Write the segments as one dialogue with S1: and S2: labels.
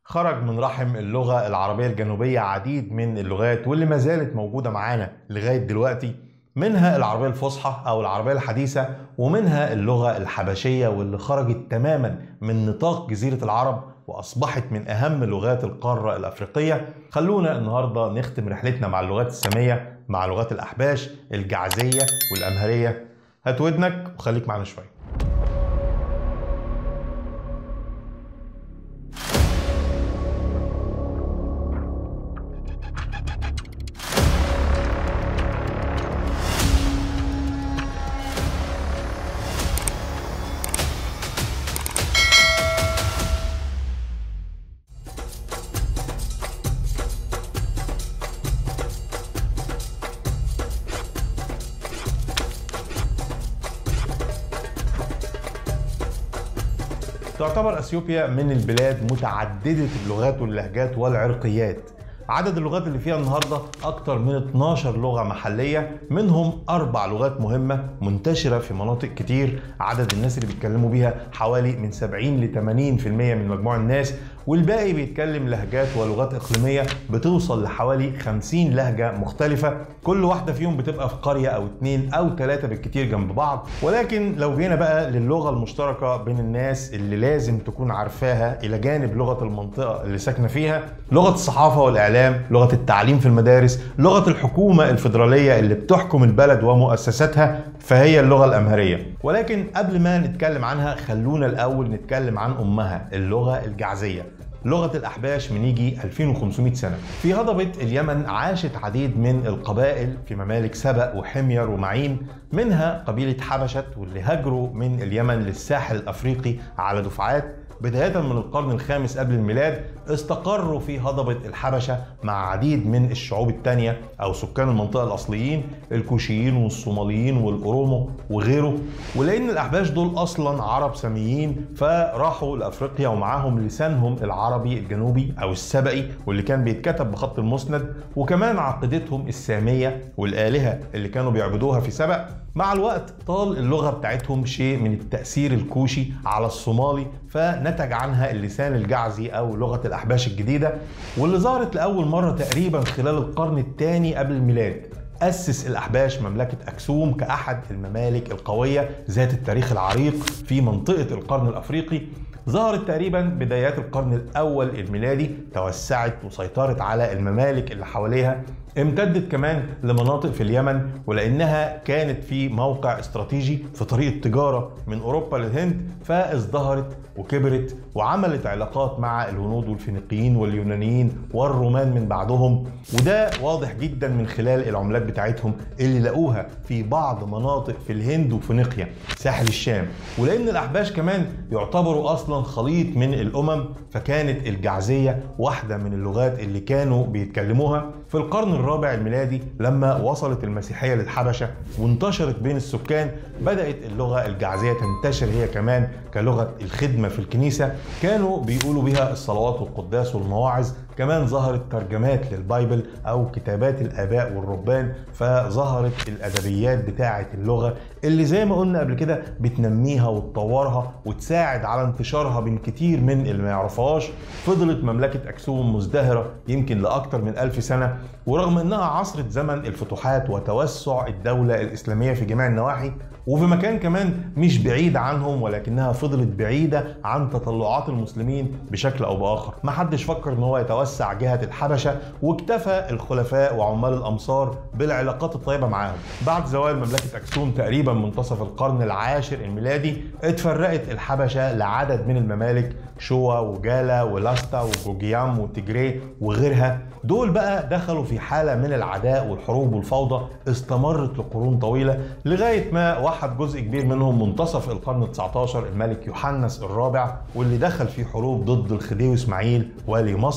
S1: خرج من رحم اللغة العربية الجنوبية عديد من اللغات واللي ما زالت موجودة معانا لغاية دلوقتي منها العربية الفصحى أو العربية الحديثة ومنها اللغة الحبشية واللي خرجت تماما من نطاق جزيرة العرب وأصبحت من أهم لغات القارة الأفريقية خلونا النهاردة نختم رحلتنا مع اللغات السامية مع لغات الأحباش الجعزية والأمهرية هات ودنك وخليك معنا شوية تعتبر اثيوبيا من البلاد متعدده اللغات واللهجات والعرقيات عدد اللغات اللي فيها النهارده اكتر من 12 لغه محليه منهم اربع لغات مهمه منتشره في مناطق كتير عدد الناس اللي بيتكلموا بيها حوالي من 70 ل 80% من مجموع الناس والباقي بيتكلم لهجات ولغات اقليميه بتوصل لحوالي 50 لهجه مختلفه كل واحده فيهم بتبقى في قريه او اتنين او ثلاثه بالكتير جنب بعض ولكن لو جينا بقى للغه المشتركه بين الناس اللي لازم تكون عارفاها الى جانب لغه المنطقه اللي ساكنه فيها لغه الصحافه والاعلام لغه التعليم في المدارس لغه الحكومه الفيدراليه اللي بتحكم البلد ومؤسساتها فهي اللغه الامهريه ولكن قبل ما نتكلم عنها خلونا الاول نتكلم عن امها اللغه الجعزيه لغة الأحباش من يجي 2500 سنة في هضبة اليمن عاشت عديد من القبائل في ممالك سبأ وحمير ومعين منها قبيلة حبشت واللي هاجروا من اليمن للساحل الأفريقي على دفعات بداية من القرن الخامس قبل الميلاد استقروا في هضبة الحبشة مع عديد من الشعوب التانية أو سكان المنطقة الأصليين الكوشيين والصوماليين والأورومو وغيره ولأن الأحباش دول أصلا عرب ساميين فراحوا لأفريقيا ومعاهم لسانهم العربي الجنوبي أو السبئي واللي كان بيتكتب بخط المسند وكمان عقيدتهم السامية والآلهة اللي كانوا بيعبدوها في سبأ مع الوقت طال اللغة بتاعتهم شيء من التأثير الكوشي على الصومالي فنتج عنها اللسان الجعزي أو لغة الأحباش الجديدة واللي ظهرت لأول مرة تقريبا خلال القرن الثاني قبل الميلاد أسس الأحباش مملكة أكسوم كأحد الممالك القوية ذات التاريخ العريق في منطقة القرن الأفريقي ظهرت تقريبا بدايات القرن الأول الميلادي توسعت وسيطرت على الممالك اللي حواليها امتدت كمان لمناطق في اليمن ولانها كانت في موقع استراتيجي في طريق التجاره من اوروبا للهند فازدهرت وكبرت وعملت علاقات مع الهنود والفينيقيين واليونانيين والرومان من بعدهم وده واضح جدا من خلال العملات بتاعتهم اللي لقوها في بعض مناطق في الهند وفينيقيا ساحل الشام ولان الاحباش كمان يعتبروا اصلا خليط من الامم فكانت الجعزيه واحده من اللغات اللي كانوا بيتكلموها في القرن الرابع الميلادي لما وصلت المسيحيه للحبشه وانتشرت بين السكان بدات اللغه الجعزيه تنتشر هي كمان كلغه الخدمه في الكنيسه كانوا بيقولوا بها الصلوات والقداس والمواعظ كمان ظهرت ترجمات للبايبل او كتابات الاباء والرهبان فظهرت الادبيات بتاعه اللغه اللي زي ما قلنا قبل كده بتنميها وتطورها وتساعد على انتشارها بين كتير من اللي ما يعرفهاش فضلت مملكه اكسوم مزدهره يمكن لاكثر من ألف سنه ورغم انها عصرت زمن الفتوحات وتوسع الدوله الاسلاميه في جميع النواحي وفي مكان كمان مش بعيد عنهم ولكنها فضلت بعيده عن تطلعات المسلمين بشكل او باخر ما حدش فكر ان هو يتوسع جهه الحبشه واكتفى الخلفاء وعمال الامصار بالعلاقات الطيبه معاهم بعد زوال مملكه اكسوم تقريبا منتصف القرن العاشر الميلادي اتفرقت الحبشه لعدد من الممالك شوا وجالا ولاستا وجوجيام وتجري وغيرها دول بقى دخلوا في حالة من العداء والحروب والفوضى استمرت لقرون طويلة لغاية ما وحد جزء كبير منهم منتصف القرن 19 الملك يوحنس الرابع واللي دخل في حروب ضد الخديوي اسماعيل والي مصر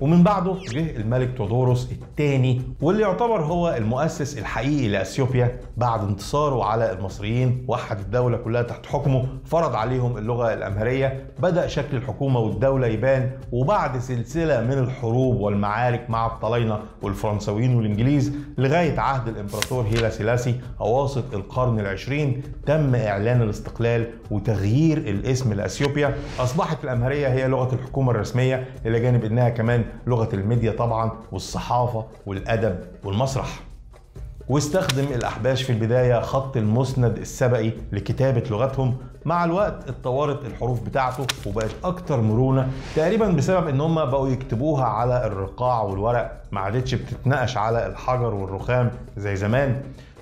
S1: ومن بعده جه الملك تودوروس الثاني واللي يعتبر هو المؤسس الحقيقي لاثيوبيا بعد انتصاره على المصريين وحد الدوله كلها تحت حكمه فرض عليهم اللغه الامهريه بدا شكل الحكومه والدوله يبان وبعد سلسله من الحروب والمعارك مع الطلاينه والفرنساويين والانجليز لغايه عهد الامبراطور هيلا سيلاسي اواسط القرن العشرين تم اعلان الاستقلال وتغيير الاسم لاثيوبيا اصبحت الامهريه هي لغه الحكومه الرسميه الى جانب انها كمان لغه الميديا طبعا والصحافه والادب والمسرح واستخدم الأحباش في البداية خط المسند السبقي لكتابة لغتهم مع الوقت اتطورت الحروف بتاعته وبقت أكتر مرونة تقريبا بسبب إن هم بقوا يكتبوها على الرقاع والورق ما عادتش بتتنقش على الحجر والرخام زي زمان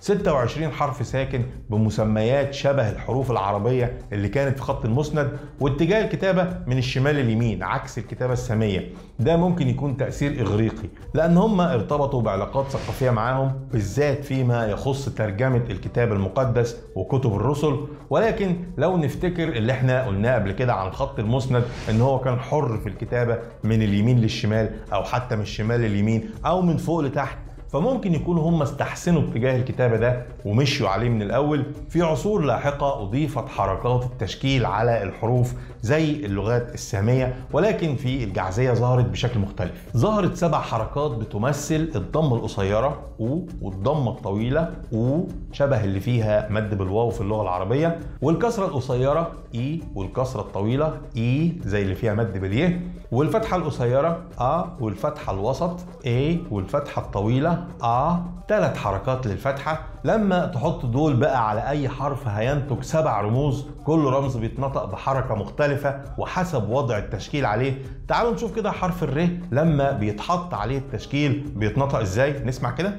S1: 26 حرف ساكن بمسميات شبه الحروف العربية اللي كانت في خط المسند واتجاه الكتابة من الشمال لليمين عكس الكتابة السامية ده ممكن يكون تأثير إغريقي لأن هم ارتبطوا بعلاقات ثقافية معاهم بالذات فيما يخص ترجمة الكتاب المقدس وكتب الرسل ولكن لو نفتكر اللي احنا قلناه قبل كده عن خط المسند ان هو كان حر في الكتابة من اليمين للشمال او حتى من الشمال لليمين او من فوق لتحت فممكن يكونوا هم استحسنوا اتجاه الكتابه ده ومشوا عليه من الاول في عصور لاحقه اضيفت حركات التشكيل على الحروف زي اللغات الساميه ولكن في الجعزيه ظهرت بشكل مختلف ظهرت سبع حركات بتمثل الضمه القصيره او والضمه الطويله او شبه اللي فيها مد بالواو في اللغه العربيه والكسره القصيره اي والكسره الطويله اي زي اللي فيها مد باليه والفتحه القصيره ا والفتحه الوسط اي والفتحه الطويله ا ثلاث حركات للفتحه لما تحط دول بقى على اي حرف هينتج سبع رموز كل رمز بيتنطق بحركه مختلفه وحسب وضع التشكيل عليه تعالوا نشوف كده حرف الر لما بيتحط عليه التشكيل بيتنطق ازاي نسمع كده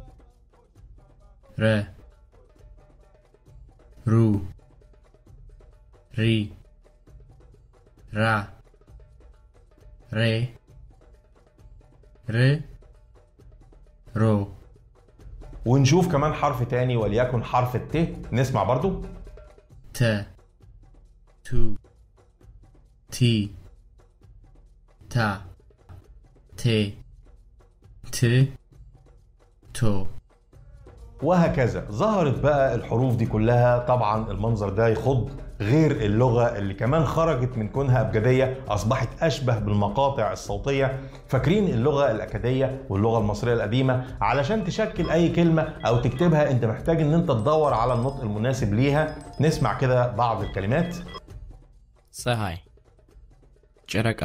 S2: ر رو ري را ر ر رو
S1: ونشوف كمان حرف تاني وليكن حرف الت نسمع برضو
S2: ت تو تي تا ت ت تو
S1: وهكذا ظهرت بقى الحروف دي كلها طبعا المنظر ده يخض غير اللغة اللي كمان خرجت من كونها أبجدية أصبحت أشبه بالمقاطع الصوتية فاكرين اللغة الأكادية واللغة المصرية القديمة علشان تشكل أي كلمة أو تكتبها أنت محتاج أن أنت تدور على النطق المناسب ليها نسمع كده بعض الكلمات
S2: ፀሐይ ጨረቃ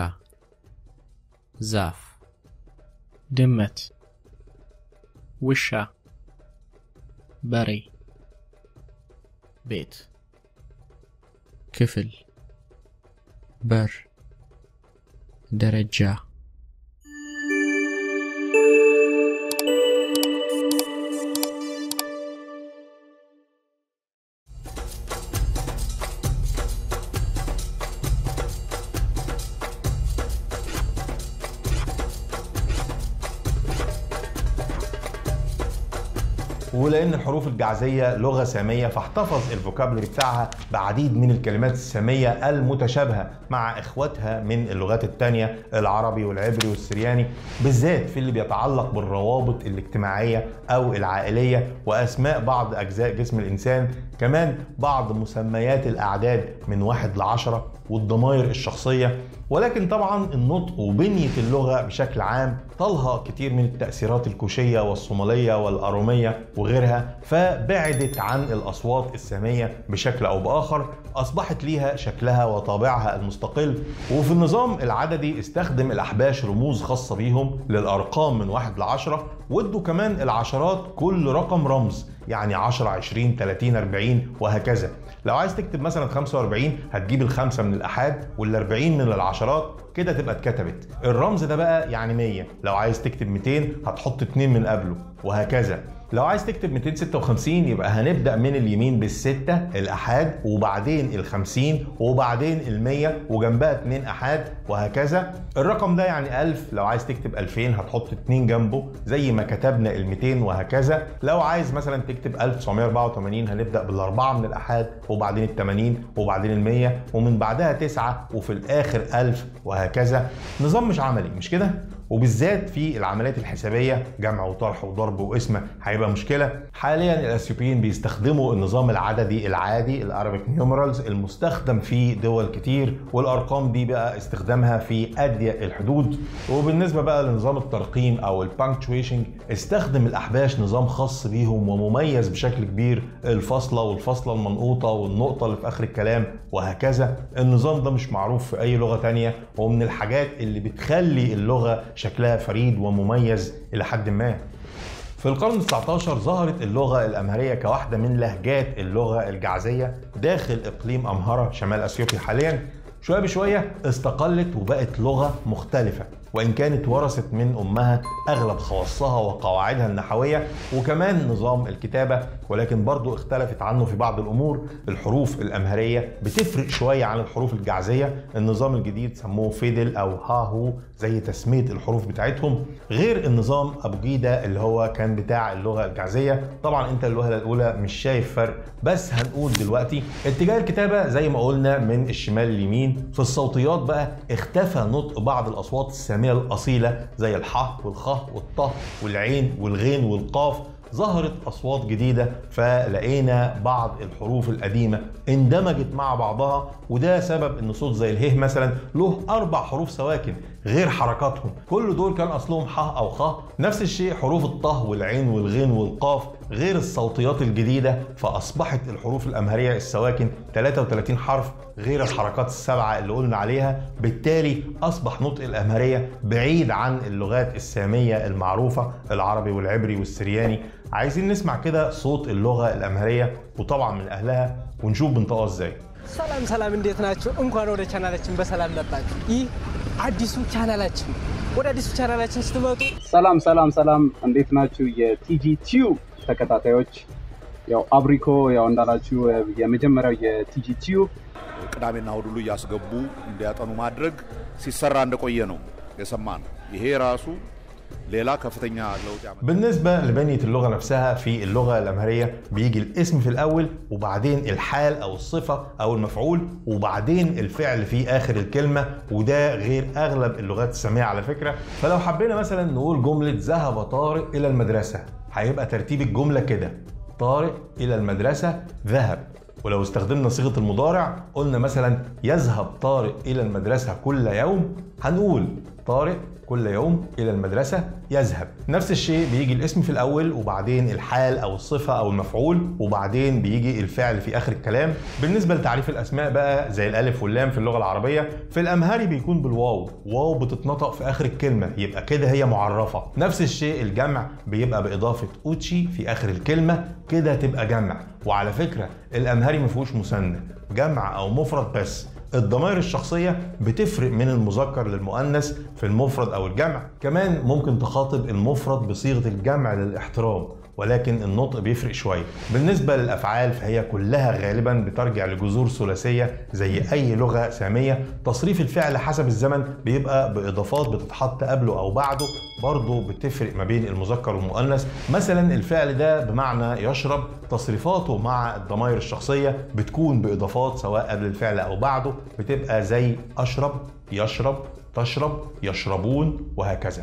S2: ዛፍ ድመት ውሻ በሬ ቤት ክፍል በር ደረጃ
S1: ولان الحروف الجعزيه لغه ساميه فاحتفظ الفوكابلري بتاعها بعديد من الكلمات الساميه المتشابهه مع اخواتها من اللغات الثانيه العربي والعبري والسرياني بالذات في اللي بيتعلق بالروابط الاجتماعيه او العائليه واسماء بعض اجزاء جسم الانسان كمان بعض مسميات الاعداد من واحد لعشره والضمائر الشخصيه ولكن طبعا النطق وبنيه اللغه بشكل عام طالها كتير من التاثيرات الكوشيه والصوماليه والاروميه وغيرها فبعدت عن الاصوات الساميه بشكل او باخر اصبحت ليها شكلها وطابعها المستقل وفي النظام العددي استخدم الاحباش رموز خاصه بيهم للارقام من واحد لعشرة وادوا كمان العشرات كل رقم رمز يعني 10 20 30 40 وهكذا لو عايز تكتب مثلا 45 هتجيب الخمسه من الاحاد وال40 من العشرات كده تبقى اتكتبت الرمز ده بقى يعني 100 لو عايز تكتب 200 هتحط 2 من قبله وهكذا لو عايز تكتب 256 يبقى هنبدا من اليمين بالستة الاحاد وبعدين ال50 وبعدين ال100 وجنبها 2 احاد وهكذا الرقم ده يعني 1000 لو عايز تكتب 2000 هتحط 2 جنبه زي ما كتبنا ال200 وهكذا لو عايز مثلا تكتب 1984 هنبدا بالاربعه من الاحاد وبعدين ال80 وبعدين ال100 ومن بعدها 9 وفي الاخر 1000 وهكذا نظام مش عملي مش كده وبالذات في العمليات الحسابيه جمع وطرح وضرب وقسمه هيبقى مشكله حاليا الاثيوبيين بيستخدموا النظام العددي العادي الارابيك نيومرالز المستخدم في دول كتير والارقام دي بقى استخدامها في اضيق الحدود وبالنسبه بقى لنظام الترقيم او البانكتويشنج استخدم الاحباش نظام خاص بيهم ومميز بشكل كبير الفاصله والفاصله المنقوطه والنقطه اللي في اخر الكلام وهكذا النظام ده مش معروف في اي لغه تانية ومن الحاجات اللي بتخلي اللغه شكلها فريد ومميز الى حد ما في القرن ال19 ظهرت اللغة الأمهرية كواحدة من لهجات اللغة الجعزية داخل إقليم أمهرة شمال أثيوبيا حاليا شوية بشوية استقلت وبقت لغة مختلفة وإن كانت ورثت من أمها أغلب خواصها وقواعدها النحوية وكمان نظام الكتابة ولكن برضو اختلفت عنه في بعض الأمور الحروف الأمهرية بتفرق شوية عن الحروف الجعزية النظام الجديد سموه فيدل أو هاهو زي تسمية الحروف بتاعتهم غير النظام أبو جيدة اللي هو كان بتاع اللغة الجعزية طبعا أنت اللغة الأولى مش شايف فرق بس هنقول دلوقتي اتجاه الكتابة زي ما قلنا من الشمال لليمين في الصوتيات بقى اختفى نطق بعض الأصوات السامية الأصيلة زي الح والخ والط والعين والغين والقاف ظهرت أصوات جديدة فلقينا بعض الحروف القديمة اندمجت مع بعضها وده سبب ان صوت زي اله مثلا له اربع حروف سواكن غير حركاتهم كل دول كان اصلهم ح او خ نفس الشيء حروف الطه والعين والغين والقاف غير الصوتيات الجديده فاصبحت الحروف الامهريه السواكن 33 حرف غير الحركات السبعه اللي قلنا عليها بالتالي اصبح نطق الامهريه بعيد عن اللغات الساميه المعروفه العربي والعبري والسرياني عايزين نسمع كده صوت اللغه الامهريه وطبعا من اهلها ونشوف بنطقها ازاي
S3: ሰላም ሰላም፣ እንዴት ናችሁ? እንኳን ወደ ቻናላችን በሰላም መጣችሁ። ይህ አዲሱ ቻናላችን ወደ አዲሱ ቻናላችን ስትመጡ
S4: ሰላም ሰላም ሰላም፣ እንዴት ናችሁ? የቲጂ ቲዩብ ተከታታዮች፣ ያው አብሪኮ ያው እንዳላችሁ የመጀመሪያው የቲጂ ቲዩብ
S5: ቅዳሜና እሁድ ሁሉ እያስገቡ እንዲያጠኑ ማድረግ ሲሰራ እንደቆየ ነው የሰማ ነው። ይሄ ራሱ ሌላ ከፍተኛ ለውጥ ያመጣል።
S1: بالنسبة لبنية اللغة نفسها في اللغة الأمهرية بيجي الاسم في الأول وبعدين الحال أو الصفة أو المفعول وبعدين الفعل في آخر الكلمة وده غير أغلب اللغات السامية على فكرة فلو حبينا مثلا نقول جملة ذهب طارق إلى المدرسة هيبقى ترتيب الجملة كده طارق إلى المدرسة ذهب ولو استخدمنا صيغة المضارع قلنا مثلا يذهب طارق إلى المدرسة كل يوم هنقول طارق كل يوم إلى المدرسة يذهب نفس الشيء بيجي الاسم في الأول وبعدين الحال أو الصفة أو المفعول وبعدين بيجي الفعل في آخر الكلام بالنسبة لتعريف الأسماء بقى زي الألف واللام في اللغة العربية في الأمهري بيكون بالواو واو بتتنطق في آخر الكلمة يبقى كده هي معرفة نفس الشيء الجمع بيبقى بإضافة أوتشي في آخر الكلمة كده تبقى جمع وعلى فكرة الأمهري ما فيهوش مثنى جمع أو مفرد بس الضمائر الشخصية بتفرق من المذكر للمؤنث في المفرد أو الجمع كمان ممكن تخاطب المفرد بصيغة الجمع للاحترام ولكن النطق بيفرق شوية بالنسبة للأفعال فهي كلها غالبا بترجع لجذور ثلاثية زي أي لغة سامية تصريف الفعل حسب الزمن بيبقى بإضافات بتتحط قبله أو بعده برضه بتفرق ما بين المذكر والمؤنث مثلا الفعل ده بمعنى يشرب تصريفاته مع الضمائر الشخصية بتكون بإضافات سواء قبل الفعل أو بعده بتبقى زي أشرب يشرب تشرب يشربون وهكذا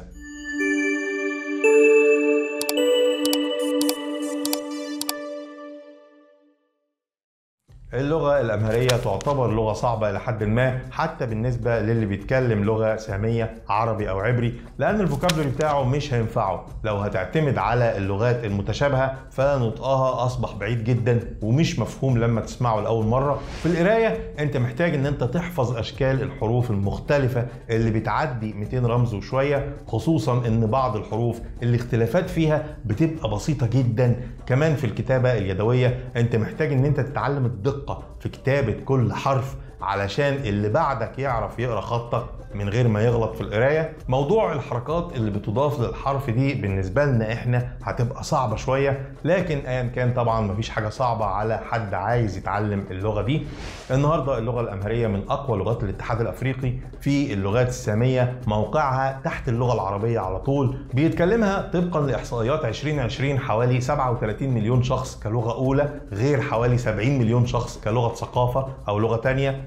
S1: اللغة الأمهرية تعتبر لغة صعبة إلى حد ما حتى بالنسبة للي بيتكلم لغة سامية عربي أو عبري لأن الفوكابلري بتاعه مش هينفعه لو هتعتمد على اللغات المتشابهة فنطقها أصبح بعيد جدا ومش مفهوم لما تسمعه لأول مرة في القراية أنت محتاج أن أنت تحفظ أشكال الحروف المختلفة اللي بتعدي 200 رمز وشوية خصوصا أن بعض الحروف الاختلافات فيها بتبقى بسيطة جدا كمان في الكتابة اليدوية أنت محتاج أن أنت تتعلم الدقة في كتابة كل حرف علشان اللي بعدك يعرف يقرا خطك من غير ما يغلط في القرايه موضوع الحركات اللي بتضاف للحرف دي بالنسبه لنا احنا هتبقى صعبه شويه لكن ايا كان طبعا مفيش حاجه صعبه على حد عايز يتعلم اللغه دي النهارده اللغه الامهريه من اقوى لغات الاتحاد الافريقي في اللغات الساميه موقعها تحت اللغه العربيه على طول بيتكلمها طبقا لاحصائيات 2020 حوالي 37 مليون شخص كلغه اولى غير حوالي 70 مليون شخص كلغه ثقافه او لغه تانية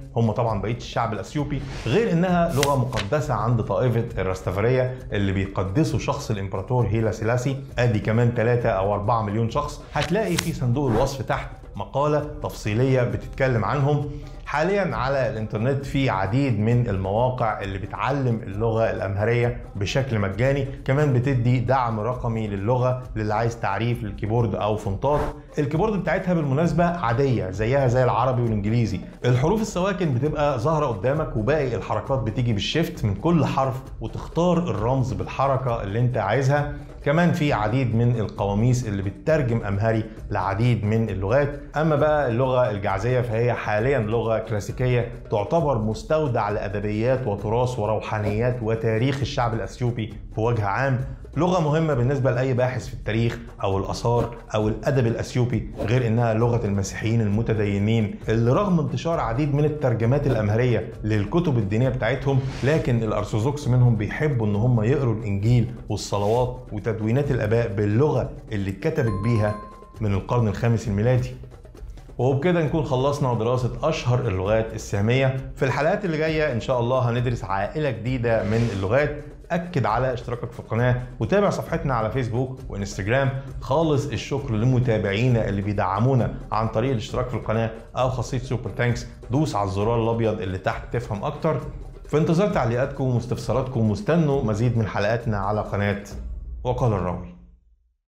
S1: هم طبعا بقيه الشعب الاثيوبي غير انها لغه مقدسه عند طائفه الرستافاريه اللي بيقدسوا شخص الامبراطور هيلا سيلاسي ادي كمان 3 او 4 مليون شخص هتلاقي في صندوق الوصف تحت مقاله تفصيليه بتتكلم عنهم حاليا على الانترنت في عديد من المواقع اللي بتعلم اللغه الامهريه بشكل مجاني كمان بتدي دعم رقمي للغه للي عايز تعريف للكيبورد او فونتات الكيبورد بتاعتها بالمناسبه عاديه زيها زي العربي والانجليزي الحروف السواكن بتبقى ظاهره قدامك وباقي الحركات بتيجي بالشيفت من كل حرف وتختار الرمز بالحركه اللي انت عايزها كمان في عديد من القواميس اللي بتترجم امهري لعديد من اللغات اما بقى اللغه الجعزيه فهي حاليا لغه كلاسيكيه تعتبر مستودع لادبيات وتراث وروحانيات وتاريخ الشعب الاثيوبي بوجه عام لغة مهمة بالنسبة لأي باحث في التاريخ أو الآثار أو الأدب الأثيوبي غير إنها لغة المسيحيين المتدينين اللي رغم انتشار عديد من الترجمات الأمهرية للكتب الدينية بتاعتهم لكن الأرثوذكس منهم بيحبوا إن هم يقروا الإنجيل والصلوات وتدوينات الآباء باللغة اللي اتكتبت بيها من القرن الخامس الميلادي وبكده نكون خلصنا دراسة أشهر اللغات السامية في الحلقات اللي جاية إن شاء الله هندرس عائلة جديدة من اللغات أكد على اشتراكك في القناة وتابع صفحتنا على فيسبوك وإنستجرام خالص الشكر لمتابعينا اللي بيدعمونا عن طريق الاشتراك في القناة أو خاصية سوبر تانكس دوس على الزرار الأبيض اللي تحت تفهم أكتر في انتظار تعليقاتكم واستفساراتكم واستنوا مزيد من حلقاتنا على قناة وقال الراوي